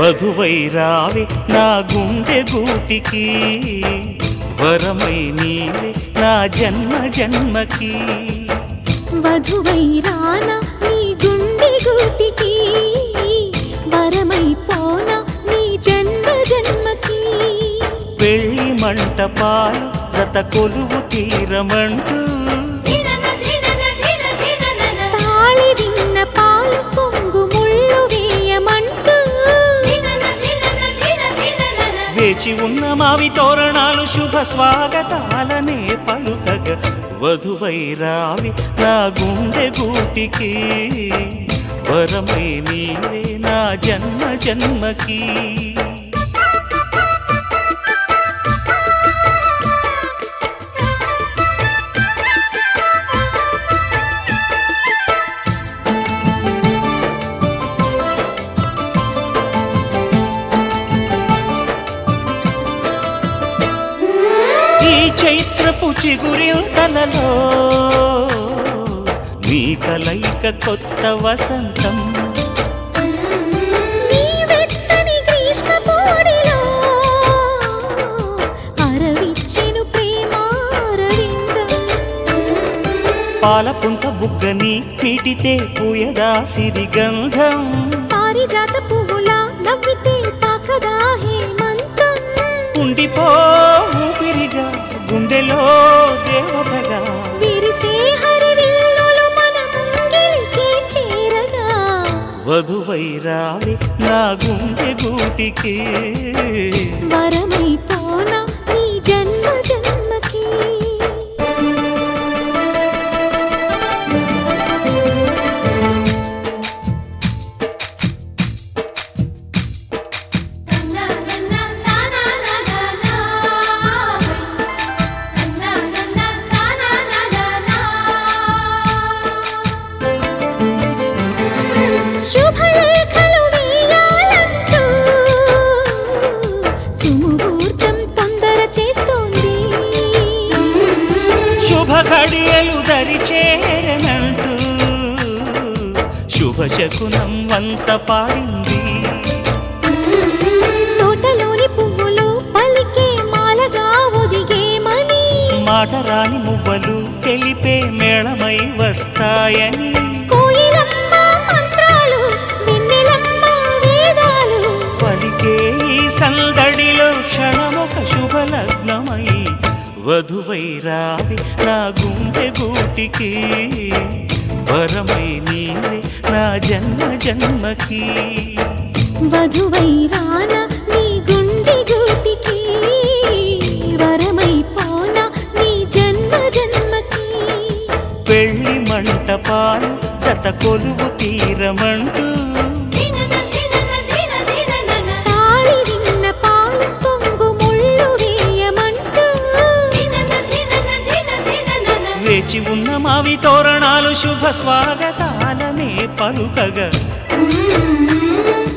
వధువై రావే నా గుండె గూటికి వరమై నీవే నా జన్మ జన్మకి వధువై రానా నీ గుండె గూటికి వరమై పోనా నీ జన్మ జన్మకి పెళ్లి మంటపాలు జత కొలువు తీరమంటూ తాళి విన్న పాలు పొంగు ముళ్ళు వేయమంటూ వేచి ఉన్న మావి తోరణాలు శుభ స్వాగతాలనే పలుకగ వధువై రావి నా గుండె గూటికి వరమై నీవే నా జన్మ జన్మకి ఈ చైత్రపు చిగురిల్తలలో నీ కలయిక కొత్త వసంతం నీ వెచ్చని గ్రీష్మ పోడిలో అరవిచ్చెను ప్రేమారవిందం పాలపుంత బుగ్గని పీటితే పూయదా సిరి గంధం పారిజాత పువ్వులా నవ్వితే తాకదా హేమంతం ఉండిపో ఊపిరిగా గుండెలో దేవతగా విరిసే హరివిల్లులు మన ముంగిలికి చేరగా వధువై రావి నా గుండె గూటికి వరమై పోనా నీ జన్మ జన్మకి శుభలేఖలు వేయాలంటూ సుముహూర్తం తొందర చేస్తోంది శుభ ఘడియలు దరి చేరనంటూ శుభ శకునం వంత పాడింది తోటలోని పువ్వులు పలికే మాలగా ఒదిగేమని మాట రాని మువ్వలు తెలిపే మేళమై వస్తాయని కోయిలమ్మ మంత్రాలు వెన్నెలమ్మ వేదాలు పలికే ఈ సందడిలో క్షణమొక శుభలగ్నమై వధువై రావి నా గుండె గూటికి వరమై నీవే నా జన్మ జన్మకి వధువై రానా నీ గుండె గూటికి వరమై పోనా నీ జన్మ జన్మకి పెళ్లి మంటపాలు జత కొలువు తీరమంటూ తాళి విన్న పాలు పొంగు ముళ్ళు వేయమంటూ వేచి ఉన్న మావి తోరణాలు శుభ స్వాగతాలనే పలుకగా మ్మ్.